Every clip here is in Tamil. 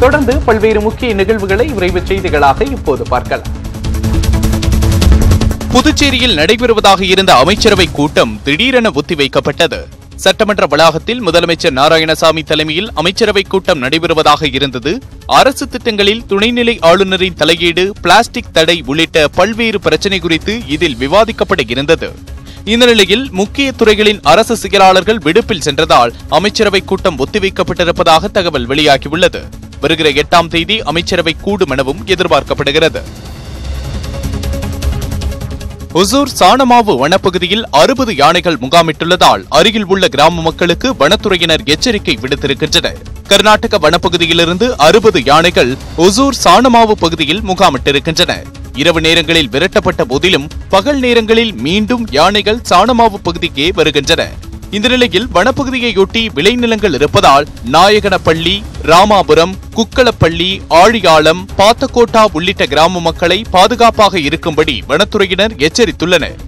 தொடர்ந்து பல்வேறு முக்கிய நிகழ்வுகளை விரைவு செய்திகளாக இப்போது பார்க்கலாம் புதுச்சேரியில் நடைபெறுவதாக இருந்த அமைச்சரவை கூட்டம் திடீரென ஒத்திவைக்கப்பட்டது சட்டமன்ற வளாகத்தில் முதலமைச்சர் நாராயணசாமி தலைமையில் அமைச்சரவை கூட்டம் நடைபெறுவதாக இருந்தது அரசு திட்டங்களில் துணைநிலை ஆளுநரின் தலையீடு பிளாஸ்டிக் தடை உள்ளிட்ட பல்வேறு பிரச்சினை குறித்து இதில் விவாதிக்கப்பட இருந்தது இந்த நிலையில் முக்கிய துறைகளின் அரசு செயலாளர்கள் விடுப்பில் சென்றதால் அமைச்சரவை கூட்டம் ஒத்திவைக்கப்பட்டிருப்பதாக தகவல் வெளியாகியுள்ளது வருகிற எட்டாம் தேதி அமைச்சரவை கூடும் எனவும் எதிர்பார்க்கப்படுகிறது ஒசூர் சாணமாவு வனப்பகுதியில் அறுபது யானைகள் முகாமிட்டுள்ளதால் அருகில் உள்ள கிராம மக்களுக்கு வனத்துறையினர் எச்சரிக்கை விடுத்திருக்கின்றனர் கர்நாடக வனப்பகுதியிலிருந்து அறுபது யானைகள் ஒசூர் சாணமாவு பகுதியில் முகாமிட்டிருக்கின்றன இரவு நேரங்களில் விரட்டப்பட்ட போதிலும் பகல் நேரங்களில் மீண்டும் யானைகள் சாணமாவு பகுதிக்கே வருகின்றன இந்த நிலையில் வனப்பகுதியையொட்டி விளைநிலங்கள் இருப்பதால் நாயகனப்பள்ளி ராமாபுரம் குக்களப்பள்ளி ஆழியாளம் பாத்தக்கோட்டா உள்ளிட்ட கிராம மக்களை பாதுகாப்பாக இருக்கும்படி வனத்துறையினர் எச்சரித்துள்ளனர்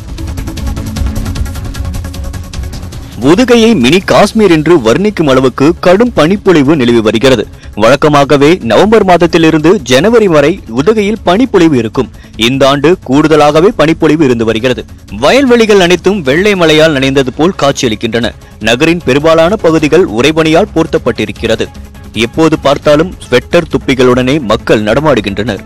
உதுகையை மினி காஷ்மீர் என்று வர்ணிக்கும் அளவுக்கு கடும் பனிப்பொழிவு நிலவி வருகிறது வழக்கமாகவே நவம்பர் மாதத்திலிருந்து ஜனவரி வரை உதகையில் பனிப்பொழிவு இருக்கும் இந்த ஆண்டு கூடுதலாகவே பனிப்பொழிவு இருந்து வருகிறது வயல்வெளிகள் அனைத்தும் வெள்ளை மலையால் நனைந்தது போல் காட்சியளிக்கின்றன நகரின் பெரும்பாலான பகுதிகள் உறைபனியால் போர்த்தப்பட்டிருக்கிறது எப்போது பார்த்தாலும் ஸ்வெட்டர் துப்பிகளுடனே மக்கள் நடமாடுகின்றனர்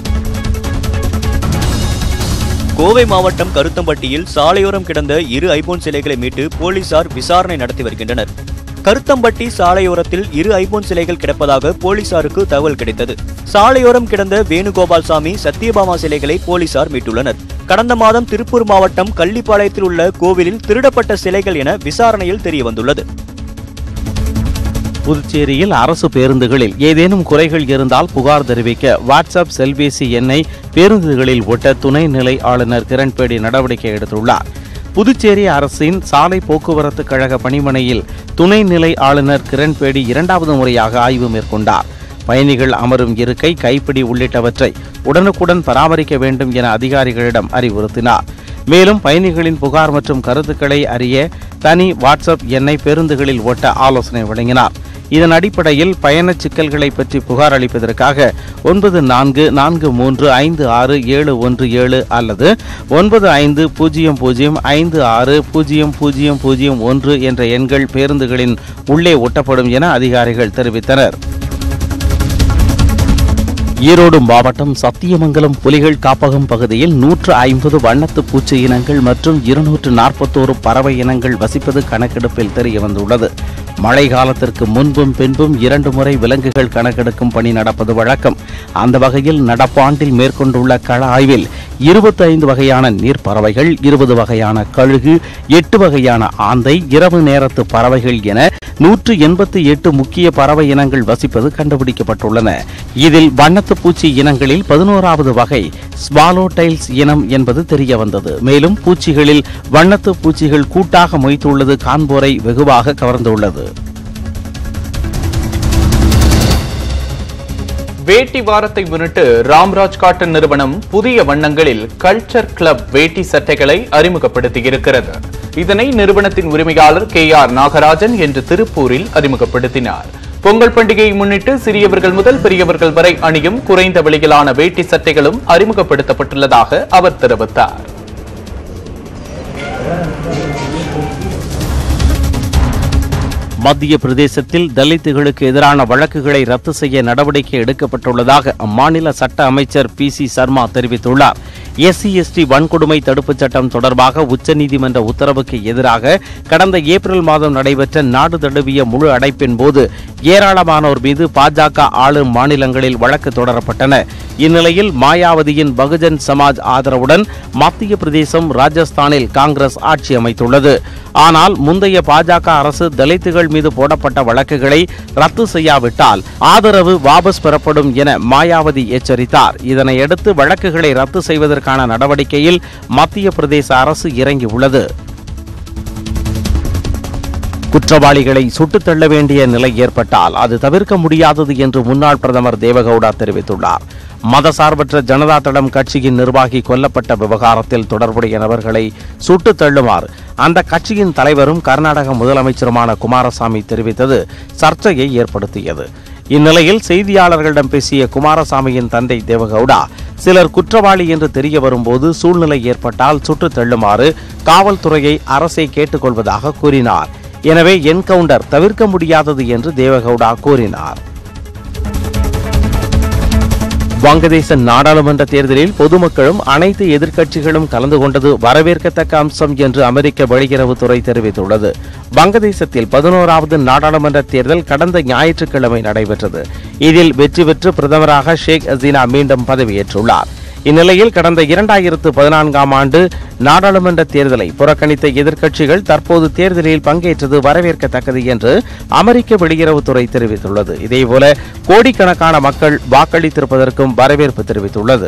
கோவை மாவட்டம் கருத்தம்பட்டியில் சாலையோரம் கிடந்த இரு ஐபோன் சிலைகளை மீட்டு போலீசார் விசாரணை நடத்தி வருகின்றனர் கருத்தம்பட்டி சாலையோரத்தில் இரு ஐபோன் சிலைகள் கிடப்பதாக போலீசாருக்கு தகவல் கிடைத்தது சாலையோரம் கிடந்த வேணுகோபால் சாமி சத்யபாமா சிலைகளை போலீசார் மீட்டுள்ளனர் கடந்த மாதம் திருப்பூர் மாவட்டம் கள்ளிப்பாளையத்தில் உள்ள கோவிலில் திருடப்பட்ட சிலைகள் என விசாரணையில் தெரியவந்துள்ளது புதுச்சேரியில் அரசு பேருந்துகளில் ஏதேனும் குறைகள் இருந்தால் புகார் தெரிவிக்க வாட்ஸ்அப் செல்பேசி எண்ணை பேருந்துகளில் ஒட்ட துணைநிலை ஆளுநர் கிரண்பேடி நடவடிக்கை எடுத்துள்ளார் புதுச்சேரி அரசின் சாலை போக்குவரத்து கழக பணிமனையில் துணைநிலை ஆளுநர் கிரண்பேடி இரண்டாவது முறையாக ஆய்வு மேற்கொண்டார் பயணிகள் அமரும் இருக்கை கைப்பிடி உள்ளிட்டவற்றை உடனுக்குடன் பராமரிக்க வேண்டும் என அதிகாரிகளிடம் அறிவுறுத்தினார் மேலும் பயணிகளின் புகார் மற்றும் கருத்துக்களை அறிய தனி வாட்ஸ்அப் எண்ணை பேருந்துகளில் ஒட்ட ஆலோசனை வழங்கினார் இதன் அடிப்படையில் பயணச் சிக்கல்களை பற்றி புகார் அளிப்பதற்காக ஒன்பது நான்கு நான்கு மூன்று ஐந்து ஆறு ஏழு ஒன்று ஏழு அல்லது ஒன்பது ஐந்து பூஜ்ஜியம் பூஜ்ஜியம் ஐந்து ஆறு பூஜ்ஜியம் பூஜ்ஜியம் பூஜ்ஜியம் ஒன்று என்ற எண்கள் பேருந்துகளின் உள்ளே ஒட்டப்படும் என அதிகாரிகள் தெரிவித்தனர் ஈரோடு மாவட்டம் சத்தியமங்கலம் புலிகள் காப்பகம் பகுதியில் நூற்று ஐம்பது வண்ணத்து பூச்சி இனங்கள் மற்றும் இருநூற்று நாற்பத்தோரு பறவை இனங்கள் வசிப்பது கணக்கெடுப்பில் தெரியவந்துள்ளது மழை காலத்திற்கு முன்பும் பின்பும் இரண்டு முறை விலங்குகள் கணக்கெடுக்கும் பணி நடப்பது வழக்கம் அந்த வகையில் நடப்பாண்டில் மேற்கொண்டுள்ள கள ஆய்வில் இருபத்தி ஐந்து வகையான நீர்ப்பறவைகள் இருபது வகையான கழுகு எட்டு வகையான ஆந்தை இரவு நேரத்து பறவைகள் என நூற்று எண்பத்தி எட்டு முக்கிய பறவை இனங்கள் வசிப்பது கண்டுபிடிக்கப்பட்டுள்ளன இதில் வண்ணத்து பூச்சி இனங்களில் பதினோராவது வகை ஸ்வாலோடைல்ஸ் இனம் என்பது தெரிய வந்தது மேலும் பூச்சிகளில் வண்ணத்து பூச்சிகள் கூட்டாக மொய்த்துள்ளது காண்போரை வெகுவாக கவர்ந்துள்ளது வேட்டி வாரத்தை முன்னிட்டு ராம்ராஜ் காட்டன் நிறுவனம் புதிய வண்ணங்களில் கல்ச்சர் கிளப் வேட்டி சட்டைகளை அறிமுகப்படுத்தியிருக்கிறது இதனை நிறுவனத்தின் உரிமையாளர் கே ஆர் நாகராஜன் என்று திருப்பூரில் அறிமுகப்படுத்தினார் பொங்கல் பண்டிகையை முன்னிட்டு சிறியவர்கள் முதல் பெரியவர்கள் வரை அணியும் குறைந்த விலையிலான வேட்டி சட்டைகளும் அறிமுகப்படுத்தப்பட்டுள்ளதாக அவர் தெரிவித்தார் மத்திய பிரதேசத்தில் தலித்துகளுக்கு எதிரான வழக்குகளை ரத்து செய்ய நடவடிக்கை எடுக்கப்பட்டுள்ளதாக அம்மாநில சட்ட அமைச்சர் பி சி சர்மா தெரிவித்துள்ளார் எஸ்சி எஸ்டி வன்கொடுமை தடுப்புச் சட்டம் தொடர்பாக உச்சநீதிமன்ற உத்தரவுக்கு எதிராக கடந்த ஏப்ரல் மாதம் நடைபெற்ற நாடு தழுவிய முழு அடைப்பின் போது ஏராளமானோர் மீது பாஜக ஆளும் மாநிலங்களில் வழக்கு தொடரப்பட்டன இந்நிலையில் மாயாவதியின் பகுஜன் சமாஜ் ஆதரவுடன் மத்திய பிரதேசம் ராஜஸ்தானில் காங்கிரஸ் ஆட்சி அமைத்துள்ளது ஆனால் முந்தைய பாஜக அரசு தலித்துகள் மீது போடப்பட்ட வழக்குகளை ரத்து செய்யாவிட்டால் ஆதரவு வாபஸ் பெறப்படும் என மாயாவதி எச்சரித்தார் இதனையடுத்து வழக்குகளை ரத்து செய்வதற்கான நடவடிக்கையில் மத்திய பிரதேச அரசு இறங்கியுள்ளது குற்றவாளிகளை சுட்டுத் தள்ள வேண்டிய நிலை ஏற்பட்டால் அது தவிர்க்க முடியாதது என்று முன்னாள் பிரதமர் தேவகவுடா தெரிவித்துள்ளார் மதசார்பற்ற ஜனதா தளம் கட்சியின் நிர்வாகி கொல்லப்பட்ட விவகாரத்தில் தொடர்புடைய நபர்களை சுட்டுத் தள்ளுமாறு அந்த கட்சியின் தலைவரும் கர்நாடக முதலமைச்சருமான குமாரசாமி தெரிவித்தது சர்ச்சையை ஏற்படுத்தியது இந்நிலையில் செய்தியாளர்களிடம் பேசிய குமாரசாமியின் தந்தை தேவகவுடா சிலர் குற்றவாளி என்று தெரிய வரும்போது சூழ்நிலை ஏற்பட்டால் சுட்டுத் தள்ளுமாறு காவல்துறையை அரசை கேட்டுக்கொள்வதாக கூறினார் எனவே என்கவுண்டர் தவிர்க்க முடியாதது என்று தேவகவுடா கூறினார் வங்கதேச நாடாளுமன்ற தேர்தலில் பொதுமக்களும் அனைத்து எதிர்க்கட்சிகளும் கலந்து கொண்டது வரவேற்கத்தக்க அம்சம் என்று அமெரிக்க வெளியுறவுத்துறை தெரிவித்துள்ளது வங்கதேசத்தில் பதினோராவது நாடாளுமன்ற தேர்தல் கடந்த ஞாயிற்றுக்கிழமை நடைபெற்றது இதில் வெற்றி பெற்று பிரதமராக ஷேக் ஹசீனா மீண்டும் பதவியேற்றுள்ளார் இந்நிலையில் கடந்த இரண்டாயிரத்து பதினான்காம் ஆண்டு நாடாளுமன்ற தேர்தலை புறக்கணித்த எதிர்க்கட்சிகள் தற்போது தேர்தலில் பங்கேற்றது வரவேற்கத்தக்கது என்று அமெரிக்க வெளியுறவுத்துறை தெரிவித்துள்ளது இதேபோல கோடிக்கணக்கான மக்கள் வாக்களித்திருப்பதற்கும் வரவேற்பு தெரிவித்துள்ளது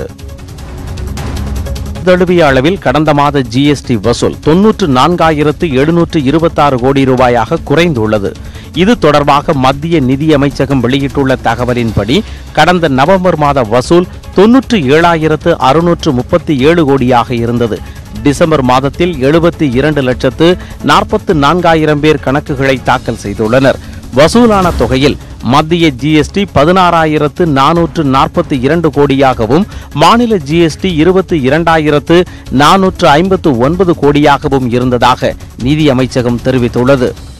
தழுவிய அளவில் கடந்த மாத ஜிஎஸ்டி வசூல் தொன்னூற்று நான்காயிரத்து எழுநூற்று இருபத்தாறு கோடி ரூபாயாக குறைந்துள்ளது இது தொடர்பாக மத்திய நிதியமைச்சகம் வெளியிட்டுள்ள தகவலின்படி கடந்த நவம்பர் மாத வசூல் தொன்னூற்று ஏழாயிரத்து அறுநூற்று முப்பத்தி ஏழு கோடியாக இருந்தது டிசம்பர் மாதத்தில் எழுபத்தி இரண்டு லட்சத்து நாற்பத்து நான்காயிரம் பேர் கணக்குகளை தாக்கல் செய்துள்ளனர் வசூலான தொகையில் மத்திய ஜிஎஸ்டி பதினாறாயிரத்து நானூற்று நாற்பத்தி இரண்டு கோடியாகவும் மாநில ஜிஎஸ்டி இருபத்தி இரண்டாயிரத்து நானூற்று ஐம்பத்து ஒன்பது கோடியாகவும் இருந்ததாக நிதி அமைச்சகம் தெரிவித்துள்ளது